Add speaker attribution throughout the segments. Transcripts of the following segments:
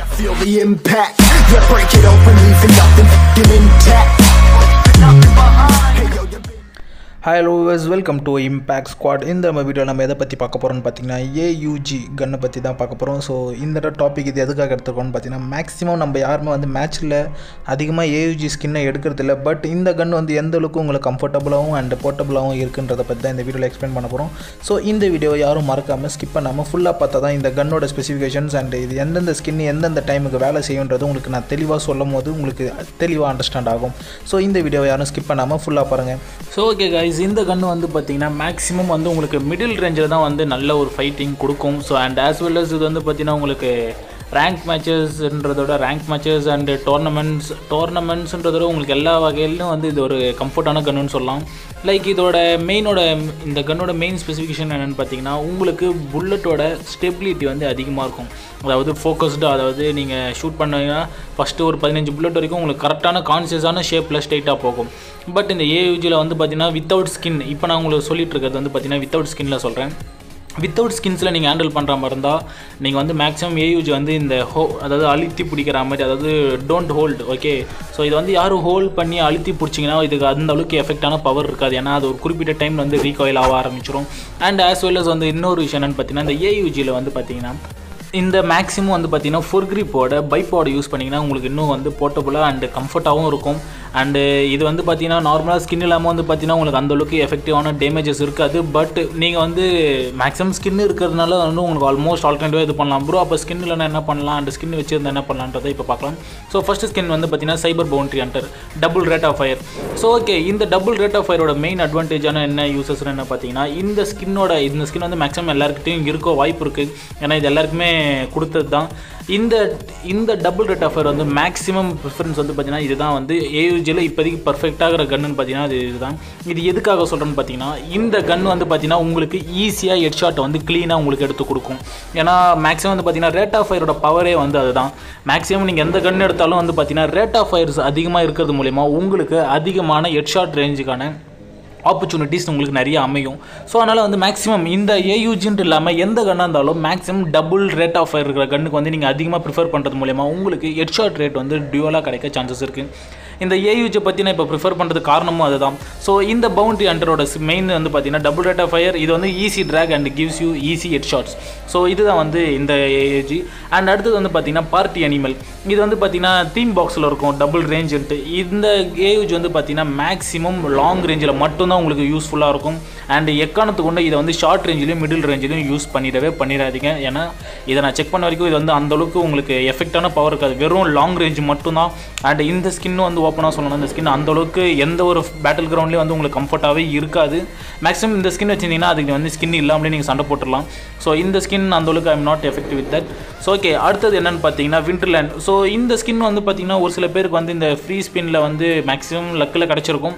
Speaker 1: I feel the impact. Yeah, break it open, leaving nothing f***ing intact. Nothing behind. Hey, yo, you been
Speaker 2: hi lovers welcome to impact squad இந்த நம்ம video நம்ம எதை பற்றி பார்க்க போகிறோம்னு பார்த்தீங்கன்னா AUG கன்னை பற்றி தான் பார்க்க போகிறோம் ஸோ இந்த டாபிக் இது எதுக்காக எடுத்துருக்கோம்னு பார்த்தீங்கன்னா மேக்ஸிமம் நம்ம யாருமே வந்து மேட்ச்சில் அதிகமாக ஏயூஜி ஸ்கின்னை எடுக்கிறதில்ல பட் இந்த கன் வந்து எந்த அளவுக்கு உங்களுக்கு கம்ஃபர்டபுளாகவும் அண்ட் போர்ட்டபுளாகவும் இருக்குன்றதை பற்றி தான் இந்த வீடியோவில் எக்ஸ்பிளைன் பண்ண போகிறோம் ஸோ இந்த வீடியோ யாரும் மறக்காமல் ஸ்கிப் பண்ணாமல் ஃபுல்லாக பார்த்தா தான் இந்த கன்னோட ஸ்பெசிஃபிகேஷன்ஸ் அண்ட் இது எந்தெந்த ஸ்கின் எந்தெந்த டைமுக்கு வேலை செய்யுன்றது உங்களுக்கு நான் தெளிவாக சொல்லும் போது உங்களுக்கு தெளிவாக அண்டர்ஸ்டாண்ட் ஆகும் ஸோ இந்த வீடியோ யாரும் ஸ்கிப் பண்ணாமல் ஃபுல்லாக பாருங்கள்
Speaker 3: ஸோ ஓகே கைஸ் இந்த கன்று வந்து பார்த்தீங்கன்னா மேக்ஸிமம் வந்து உங்களுக்கு மிடில் ரேஞ்சில் தான் வந்து நல்ல ஒரு ஃபைட்டிங் கொடுக்கும் so and as well as இது வந்து பார்த்தீங்கன்னா உங்களுக்கு ரேங்க் மேட்சஸ்ன்றதோட ரேங்க் மேட்சஸ் அண்ட் டோர்னமெண்ட்ஸ் டோர்னமெண்ட்ஸ்ன்றதோட உங்களுக்கு எல்லா வகையிலும் வந்து இது ஒரு கம்ஃபர்ட்டான கன்னுன்னு சொல்லலாம் லைக் இதோட மெயினோட இந்த கன்னோட மெயின் ஸ்பெசிஃபிகேஷன் என்னென்னு பார்த்தீங்கன்னா உங்களுக்கு புல்லட்டோட ஸ்டெபிலிட்டி வந்து அதிகமாக இருக்கும் அதாவது ஃபோக்கஸ்டாக அதாவது நீங்கள் ஷூட் பண்ணீங்கன்னா ஃபஸ்ட்டு ஒரு பதினஞ்சு புல்லட் வரைக்கும் உங்களுக்கு கரெக்டான கான்சியஸான ஷேப்பில் ஸ்ட்ரைட்டாக போகும் பட் இந்த ஏயூஜியில் வந்து பார்த்தீங்கன்னா வித்தவுட் ஸ்கின் இப்போ நான் உங்களுக்கு சொல்லிட்டு இருக்கிறது வந்து பார்த்தீங்கன்னா வித்தவுட் ஸ்கின்னில் சொல்கிறேன் வித்தவுட் ஸ்கின்ஸில் நீங்கள் ஹேண்டில் பண்ணுற மாதிரி இருந்தால் நீங்கள் வந்து மேக்ஸிமம் ஏயூஜி வந்து இந்த ஹோ அதாவது அழுத்தி பிடிக்கிற மாதிரி அதாவது டோன்ட் ஹோல்டு ஓகே ஸோ இது வந்து யாரும் ஹோல்ட் பண்ணி அழுத்தி பிடிச்சிங்கன்னா இதுக்கு அந்த அளவுக்கு எஃபெக்டான பவர் இருக்காது ஏன்னா அது ஒரு குறிப்பிட்ட டைமில் வந்து ரீகாயில் ஆக ஆரம்பிச்சிடும் அண்ட் ஆஸ் வெல் அஸ் வந்து இன்னொரு விஷயம் என்னென்னு பார்த்தீங்கன்னா இந்த ஏயூஜியில் வந்து பார்த்தீங்கன்னா இந்த மேக்ஸிமம் வந்து பார்த்தீங்கன்னா ஃபுர் கிரிப்போட பைப்போட யூஸ் பண்ணிங்கன்னா உங்களுக்கு இன்னும் வந்து போர்ட்டபுளாக அண்டு கம்ஃபர்ட்டாகவும் இருக்கும் அண்டு இது வந்து பார்த்தீங்கன்னா நார்மலாக ஸ்கின் இல்லாமல் வந்து பார்த்தீங்கன்னா உங்களுக்கு அந்தளவுக்கு எஃபெக்டிவான டேமேஜஸ் இருக்காது பட் நீங்கள் வந்து மேக்ஸிமம் ஸ்கின் இருக்கிறதுனால வந்து உங்களுக்கு ஆல்மோஸ்ட் ஆல்டர்னேட்டிவாக இது பண்ணலாம் ப்ரோ அப்போ ஸ்கின் இல்லைனா என்ன பண்ணலாம் அண்ட் ஸ்கின் வச்சிருந்தா என்ன பண்ணலான்றதை இப்போ பார்க்கலாம் ஸோ ஃபஸ்ட்டு ஸ்கின் வந்து பார்த்தீங்கன்னா cyber foundry under double rate of fire so okay இந்த டபுள் ரேட் ஆஃப் ஃபயரோட மெயின் அட்வான்டேஜான என்ன யூசஸ் என்ன பார்த்தீங்கன்னா இந்த ஸ்கின்னோட இந்த ஸ்கின் வந்து மேக்ஸிமம் எல்லாருக்கிட்டையும் இருக்க வாய்ப்பு இருக்குது ஏன்னா இது எல்லாருக்குமே கொடுத்தது தான் இந்த இந்த டபுள் ரேட் ஆஃபர் வந்து மேக்ஸிமம் ப்ரிஃபரன்ஸ் வந்து பார்த்தீங்கன்னா இதுதான் வந்து ஏயூஜியில் இப்போதைக்கு பர்ஃபெக்டாகிற கன்னுன்னு பார்த்தீங்கன்னா அது இதுதான் இது எதுக்காக சொல்கிறேன்னு பார்த்தீங்கன்னா இந்த கன் வந்து பார்த்தீங்கன்னா உங்களுக்கு ஈஸியாக ஹெட் ஷாட்டை வந்து க்ளீனாக உங்களுக்கு எடுத்து கொடுக்கும் ஏன்னா மேக்ஸிமம் வந்து பார்த்தீங்கன்னா ரேட் ஆஃப் ஃபயரோட பவரே வந்து அதுதான் மேக்ஸிமம் நீங்கள் எந்த கன் எடுத்தாலும் வந்து பார்த்தீங்கன்னா ரேட் ஆஃப் ஃபயர்ஸ் அதிகமாக இருக்கிறது மூலயமா உங்களுக்கு அதிகமான ஹெட் ஷாட் ரேஞ்சுக்கான ஆப்பர்ச்சுனிட்டிஸ் உங்களுக்கு நிறைய அமையும் ஸோ அதனால் வந்து மேக்ஸிமம் இந்த ஏயூஜின்ட்டு இல்லாமல் எந்த கன்னாக இருந்தாலும் மேக்ஸிமம் டபுள் ரேட் ஆஃப் இருக்கிற கன்னுக்கு வந்து நீங்கள் அதிகமாக ப்ரிஃபர் பண்ணுறது மூலயமா உங்களுக்கு ஹெட்ஷாட் ரேட் வந்து டியூலாக கிடைக்க சான்சஸ் இருக்குது இந்த ஏயூஜை பற்றி நான் இப்போ ப்ரிஃபர் பண்ணுறது காரணமும் அதுதான் ஸோ இந்த பவுண்ட்ரி அண்டரோட மெயின் வந்து பார்த்தீங்கன்னா டபுள் ரேட் ஆஃப் ஃபயர் இது வந்து easy track and gives you easy head shots so இதுதான் வந்து இந்த ஏஏஜி அண்ட் அடுத்தது வந்து பார்த்தீங்கன்னா பார்ட்டி அனிமல் இது வந்து பார்த்தீங்கன்னா தீம் பாக்ஸில் இருக்கும் டபுள் ரேஞ்சுன்ட்டு இந்த ஏயூஜ் வந்து பார்த்தீங்கன்னா மேக்ஸிமம் லாங் ரேஞ்சில் மட்டும்தான் உங்களுக்கு யூஸ்ஃபுல்லாக இருக்கும் அண்ட் எக்காரணத்துக்கு கொண்டு இதை வந்து ஷார்ட் ரேஞ்சிலையும் மிடில் ரேஞ்சிலையும் யூஸ் பண்ணிடவே பண்ணிடாதீங்க ஏன்னா இதை நான் செக் பண்ண வரைக்கும் இது வந்து அந்தளவுக்கு உங்களுக்கு எஃபெக்டான பவர் இருக்காது வெறும் லாங் ரேஞ்ச் மட்டும்தான் அண்ட் இந்த ஸ்கின் வந்து ஓப்பனாக சொல்லணும் இந்த ஸ்கின் அந்தளவுக்கு எந்த ஒரு பேட்டில் கிரவுண்ட்லேயும் வந்து உங்களுக்கு கம்ஃபர்ட்டாகவே இருக்காது மேக்ஸிமம் இந்த ஸ்கின் வச்சிருந்தீங்கன்னா அதுக்கு வந்து ஸ்கின் இல்லாமலே நீங்கள் சண்டை போட்டுடலாம் ஸோ இந்த ஸ்கின் அந்தளவுக்கு I am not effective with that so okay அடுத்தது என்னென்னு பார்த்தீங்கன்னா விண்டர்லேண்ட் ஸோ இந்த ஸ்கின் வந்து பார்த்தீங்கன்னா ஒரு சில பேருக்கு வந்து இந்த ஃப்ரீ ஸ்பின்னில் வந்து மேக்ஸிமம் லக்கில் கிடச்சிருக்கும்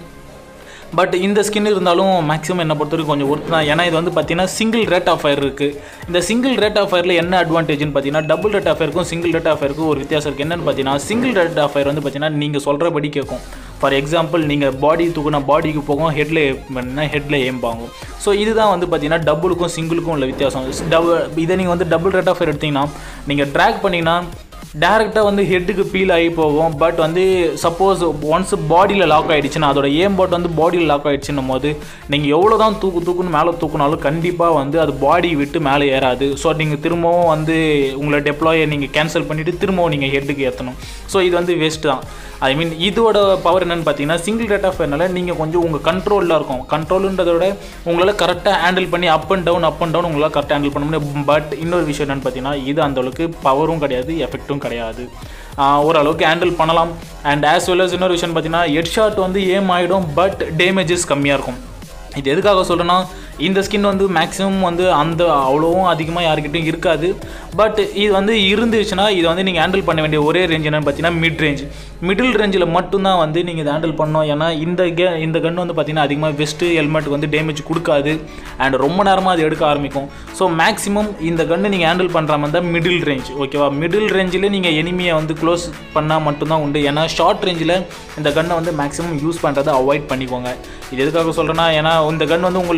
Speaker 3: பட் இந்த ஸ்கின் இருந்தாலும் மேக்ஸிமம் என்ன பொறுத்த வரைக்கும் கொஞ்சம் ஒர்த் தான் ஏன்னா இது வந்து பார்த்தீங்கன்னா சிங்கிள் ரேட் ஆஃப் ஃபயர் இருக்குது இந்த சிங்கிள் ரேட் ஆஃப் ஃபயரில் என்ன அட்வான்டேஜ்னு பார்த்தீங்கன்னா டபுள் ரேட் ஆஃப் ஃபயருக்கும் சிங்கிள் ரேட் ஆஃப் ஃபயருக்கும் ஒரு வித்தியாசம் இருக்குது என்னென்னு பார்த்தீங்கன்னா சிங்கிள் ரேட் ஆஃப் ஃபயர் வந்து பார்த்தீங்கன்னா நீங்கள் சொல்கிறபடி கேட்கும் ஃபார் எக்ஸாம்பிள் நீங்கள் பாடி தூக்குனா பாடிக்கு போகும் ஹெட்டில் பண்ணால் ஹெட்டில் ஏம் பாங்கும் ஸோ இதுதான் வந்து பார்த்தீங்கன்னா டபுளுக்கும் சிங்கிளுக்கும் உள்ள வித்தியாசம் டபுள் இதை நீங்கள் வந்து டபுள் ரேட் ஆஃப் ஃபயர் எடுத்தீங்கன்னா நீங்கள் ட்ராக் பண்ணிங்கன்னா டேரெக்டாக வந்து ஹெட்டுக்கு பீல் ஆகி போகும் பட் வந்து சப்போஸ் ஒன்ஸ் பாடியில் லாக் ஆகிடுச்சுன்னா அதோட ஏம் பாட் வந்து பாடியில் லாக் ஆகிடுச்சுன்னும் போது நீங்கள் எவ்வளோ தான் தூக்கு தூக்குன்னு மேலே தூக்குனாலும் கண்டிப்பாக வந்து அது பாடி விட்டு மேலே ஏறாது ஸோ நீங்கள் திரும்பவும் வந்து உங்களை டெப்ளாயை நீங்கள் கேன்சல் பண்ணிவிட்டு திரும்பவும் நீங்கள் ஹெட்டுக்கு ஏற்றணும் ஸோ இது வந்து வேஸ்ட் தான் ஐ மீன் இதோட பவர் என்னென்னு பார்த்தீங்கன்னா சிங்கிள் ரேட் ஆஃப் ஃபயர்னால நீங்கள் கொஞ்சம் உங்கள் கண்ட்ரோலில் இருக்கும் கண்ட்ரோலுன்றத விட உங்களால் கரெக்டாக ஹேண்டில் பண்ணி up and down up and down உங்களால் கரெக்டாக ஹேண்டில் பண்ண முடியும் பட் இன்னொரு விஷயம் என்னென்னு பார்த்தீங்கன்னா இது அந்தளவுக்கு பவரும் கிடையாது எஃபெக்ட்டும் கிடையாது ஓரளவுக்கு ஹேண்டில் பண்ணலாம் அண்ட் ஆஸ் வெல் அஸ் இன்னொரு விஷயம் பார்த்தீங்கன்னா ஹெட் ஷாட் வந்து ஏம் ஆகிடும் பட் டேமேஜஸ் கம்மியாக இருக்கும் இது எதுக்காக சொல்கிறேன்னா இந்த ஸ்கின் வந்து மேக்ஸிமம் வந்து அந்த அவ்வளோவும் அதிகமாக யாருக்கிட்டையும் இருக்காது பட் இது வந்து இருந்துச்சுன்னா இதை வந்து நீங்கள் ஹேண்டில் பண்ண வேண்டிய ஒரே ரேஞ்ச் என்னென்னு பார்த்தீங்கன்னா மிட் ரேஞ்ச் மிடில் ரேஞ்சில் மட்டும்தான் வந்து நீங்கள் இதை ஹேண்டில் பண்ணணும் ஏன்னா இந்த கே இந்த கன் வந்து பார்த்தீங்கன்னா அதிகமாக வெஸ்ட்டு ஹெல்மெட்டுக்கு வந்து டேமேஜ் கொடுக்காது அண்ட் ரொம்ப நேரமாக அது எடுக்க ஆரம்பிக்கும் ஸோ மேக்ஸிமம் இந்த கன்று நீங்கள் ஹேண்டில் பண்ணுற மாதிரி தான் மிடில் ரேஞ்ச் ஓகேவா மிடில் ரேஞ்சில் நீங்கள் எனிமியை வந்து க்ளோஸ் பண்ணால் மட்டும்தான் உண்டு ஏன்னா ஷார்ட் ரேஞ்சில் இந்த கன்னை வந்து மேக்ஸிமம் யூஸ் பண்ணுறதை அவாய்ட் பண்ணிக்கோங்க இது எதுக்காக சொல்கிறேன்னா ஏன்னா இந்த கன் வந்து உங்களை நிறைய பேருக்கு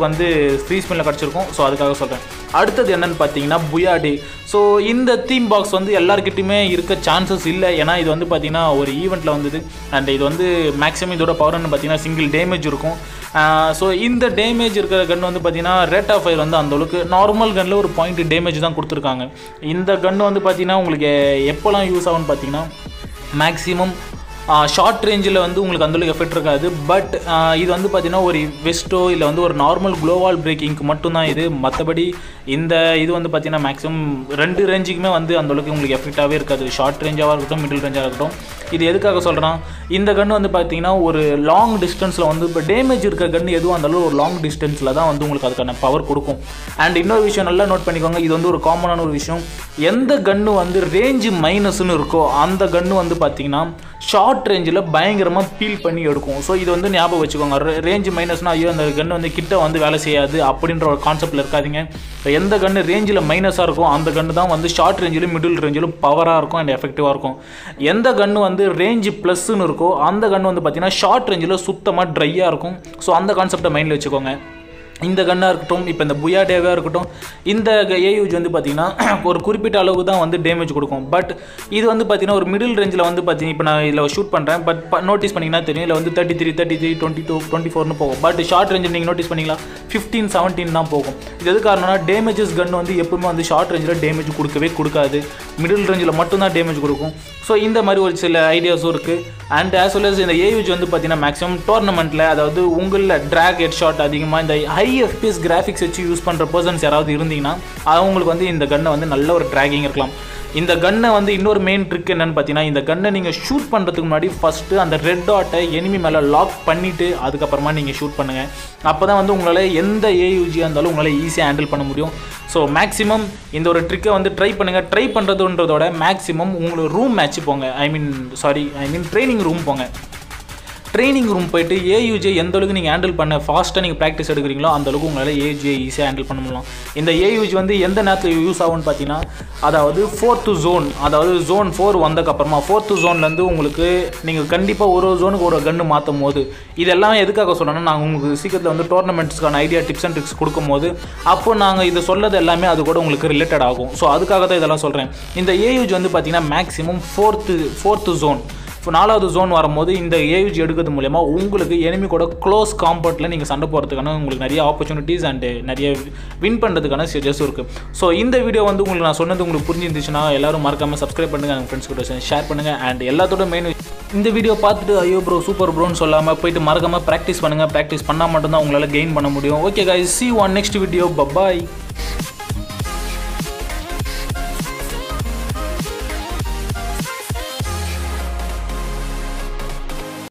Speaker 3: உங்களுக்கு வந்து ஃப்ரீ ஸ்பின்னில் கிடச்சிருக்கும் ஸோ அதுக்காக சொல்கிறேன் அடுத்தது என்னன்னு பார்த்தீங்கன்னா புயாடி ஸோ இந்த தீம் பாக்ஸ் வந்து எல்லாருக்கிட்டையுமே இருக்க சான்சஸ் இல்லை ஏன்னா இது வந்து பார்த்தீங்கன்னா ஒரு ஈவெண்ட்டில் வந்தது அண்ட் இது வந்து மேக்ஸிமம் இதோட பவர்னு பார்த்தீங்கன்னா சிங்கிள் டேமேஜ் இருக்கும் ஸோ இந்த டேமேஜ் இருக்கிற கன் வந்து பார்த்தீங்கன்னா ரேட் ஆஃப் ஃபயர் வந்து அந்த அளவுக்கு நார்மல் கன்னில் ஒரு பாயிண்ட் டேமேஜ் தான் கொடுத்துருக்காங்க இந்த கன் வந்து பார்த்தீங்கன்னா உங்களுக்கு எப்போல்லாம் யூஸ் ஆகும்னு பார்த்தீங்கன்னா மேக்ஸிமம் ஷார்ட் ரேஞ்சில் வந்து உங்களுக்கு அந்தளவுக்கு எஃபெக்ட் இருக்காது பட் இது வந்து பார்த்தீங்கன்னா ஒரு வெஸ்ட்டோ இல்லை வந்து ஒரு நார்மல் குளோவால் பிரேக்கிங்க்கு மட்டும்தான் இது மற்றபடி இந்த இது வந்து பார்த்தீங்கன்னா மேக்ஸிமம் ரெண்டு ரேஞ்சுக்குமே வந்து அந்தளவுக்கு உங்களுக்கு எஃபெக்டாகவே இருக்காது ஷார்ட் ரேஞ்சாக இருக்கட்டும் மிடில் ரேஞ்சாக இருக்கட்டும் இது எதுக்காக சொல்கிறேன் இந்த கன் வந்து பார்த்தீங்கன்னா ஒரு லாங் டிஸ்டன்ஸில் வந்து இப்போ டேமேஜ் இருக்க கன் எதுவும் இருந்தாலும் ஒரு லாங் டிஸ்டன்ஸில் தான் வந்து உங்களுக்கு அதுக்கான பவர் கொடுக்கும் அண்ட் இன்னொரு விஷயம் நல்லா நோட் பண்ணிக்கோங்க இது வந்து ஒரு காமனான ஒரு விஷயம் எந்த கன்று வந்து ரேஞ்சு மைனஸ்னு இருக்கோ அந்த கன்று வந்து பார்த்தீங்கன்னா ஷார்ட் ரேஞ்சில் பயங்கரமாக பீல் பண்ணி எடுக்கும் ஸோ இது வந்து ஞாபகம் வச்சுக்கோங்க ரேஞ்ச் மைனஸ்னால் ஐயோ அந்த கன்று வந்து கிட்ட வந்து வேலை செய்யாது அப்படின்ற ஒரு கான்செப்டில் இருக்காதிங்க எந்த கன்று ரேஞ்சில் மைனஸாக இருக்கும் அந்த கன்று தான் வந்து ஷார்ட் ரேஞ்சிலும் மிடில் ரேஞ்சிலும் பவராக இருக்கும் அண்ட் எஃபெக்டிவாக இருக்கும் எந்த கன்று வந்து ரேஞ்ச் ப்ளஸ்ன்னு இருக்கோ அந்த கன்று வந்து பார்த்தீங்கன்னா ஷார்ட் ரேஞ்சில் சுத்தமாக ட்ரையாக இருக்கும் ஸோ அந்த கான்செப்டை மைண்டில் வச்சுக்கோங்க இந்த கன்னாக இருக்கட்டும் இப்போ இந்த புயாடேவாக இருக்கட்டும் இந்த ஏயூஜ் வந்து பார்த்திங்கன்னா ஒரு குறிப்பிட்ட அளவுக்கு தான் வந்து டேமேஜ் கொடுக்கும் பட் இது வந்து பார்த்திங்கன்னா ஒரு மிடில் ரேஞ்சில் வந்து பார்த்தீங்கன்னா இப்போ நான் இதில் ஷூட் பண்ணுறேன் பட் நோட்டீஸ் பண்ணிங்கன்னா தெரியும் இல்லை வந்து thirty three thirty three twenty two twenty ஃபோர்னு போகும் பட் ஷார்ட் ரேஞ்சில் நீங்கள் நோட்டீஸ் பண்ணிங்களா ஃபிஃப்டீன் செவன்டீன் தான் போகும் இது எது காரணம்னா டேமேஜஸ் கன் வந்து எப்பவுமே வந்து ஷார்ட் ரேஞ்சில் டேமேஜ் கொடுக்கவே கொடுக்காது மிடில் ரேஞ்சில் மட்டும்தான் டேமேஜ் கொடுக்கும் ஸோ இந்த மாதிரி ஒரு சில ஐடியாஸும் இருக்குது அண்ட் ஆஸ் வெல் அஸ் இந்த ஏயூஜ் வந்து பார்த்தீங்கன்னா மேக்ஸிமம் டோர்னமெண்ட்டில் அதாவது உங்களில் ட்ராக் ஹெட் ஷாட் அதிகமாக இந்த ஹை எஃபிஎஸ் கிராஃபிக்ஸ் வச்சு யூஸ் பண்ணுற பர்சன்ஸ் யாராவது இருந்தீங்கன்னா அவங்களுக்கு வந்து இந்த கன்னை வந்து நல்ல ஒரு ட்ராகிங் இருக்கலாம் இந்த கன்னை வந்து இன்னொரு மெயின் ட்ரிக் என்னன்னு பார்த்தீங்கன்னா இந்த கன்னை நீங்கள் ஷூட் பண்ணுறதுக்கு முன்னாடி ஃபஸ்ட்டு அந்த ரெட் டாட்டை எனிமி மேலே லாக் பண்ணிவிட்டு அதுக்கப்புறமா நீங்கள் ஷூட் பண்ணுங்கள் அப்போ தான் வந்து உங்களால் எந்த ஏயூஜியாக இருந்தாலும் உங்களால் ஈஸியாக ஹேண்டில் பண்ண முடியும் ஸோ மேக்ஸிமம் இந்த ஒரு ட்ரிக்கை வந்து ட்ரை பண்ணுங்கள் ட்ரை பண்ணுறதுன்றதோட மேக்ஸிமம் உங்களுக்கு ரூம் மேட்ச் போங்க I mean sorry I mean training room போங்க ட்ரைனிங் ரூம் போயிட்டு ஏயூஜே எந்த அளவுக்கு நீங்கள் ஹேண்டில் பண்ண ஃபாஸ்ட்டாக நீங்கள் ப்ராக்டிஸ் எடுக்கிறீங்களோ அந்த அளவுக்கு உங்களால் ஏஜே ஈஸியாக ஹேண்டில் பண்ண முடியும் இந்த ஏயூஜ் வந்து எந்த நேரத்தில் யூஸ் ஆகும்னு பார்த்தீங்கன்னா அதாவது ஃபோர்த்து ஜோன் அதாவது ஜோன் ஃபோர் வந்ததுக்கப்புறமா ஃபோர்த்து ஜோன்லேருந்து உங்களுக்கு நீங்கள் கண்டிப்பாக ஒரு ஒரு ஜோனுக்கு ஒரு கன்று மாற்றும் போது இதெல்லாம் எதுக்காக சொல்கிறேன்னா நாங்கள் உங்களுக்கு சீக்கிரத்தில் வந்து டோர்னமெண்ட்ஸ்க்கான ஐடியா டிப்ஸ் அண்ட் ட்ரிக்ஸ் கொடுக்கும்போது அப்போ நாங்கள் இது சொல்லது எல்லாமே அது கூட உங்களுக்கு ரிலேட்டட் ஆகும் ஸோ அதுக்காக தான் இதெல்லாம் சொல்கிறேன் இந்த ஏயூஜ் வந்து பார்த்தீங்கன்னா மேக்ஸிமம் ஃபோர்த்து ஃபோர்த்து ஜோன் இப்போ நாலாவது ஜோன் வரும்போது இந்த ஏயூஜ் எடுக்கிறது மூலயமா உங்களுக்கு enemy கூட க்ளோஸ் காம்பவுண்டில் நீங்கள் சண்டை போகிறதுக்கான உங்களுக்கு நிறைய ஆப்பர்ச்சுனிட்டிஸ் அண்டு நிறைய வின் பண்ணுறதுக்கான ஸ்டேஜஸும் இருக்குது ஸோ இந்த வீடியோ வந்து உங்களுக்கு நான் சொன்னது உங்களுக்கு புரிஞ்சிருந்துச்சுன்னா எல்லாரும் மறக்காமல் சப்ஸ்கிரைப் பண்ணுங்கள் எங்கள் ஃப்ரெண்ட்ஸ் கூட ஷேர் பண்ணுங்கள் அண்ட் எல்லாத்தோட மெயின் இந்த வீடியோ பார்த்துட்டு ஐயோ ப்ரோ சூப்பர் ப்ரோன்னு சொல்லாமல் போயிட்டு மறக்காமல் ப்ராக்டிஸ் பண்ணுங்கள் ப்ராக்டிஸ் பண்ணால் மட்டும்தான் உங்களால் கெயின் பண்ண முடியும் okay guys see you on next video bye bye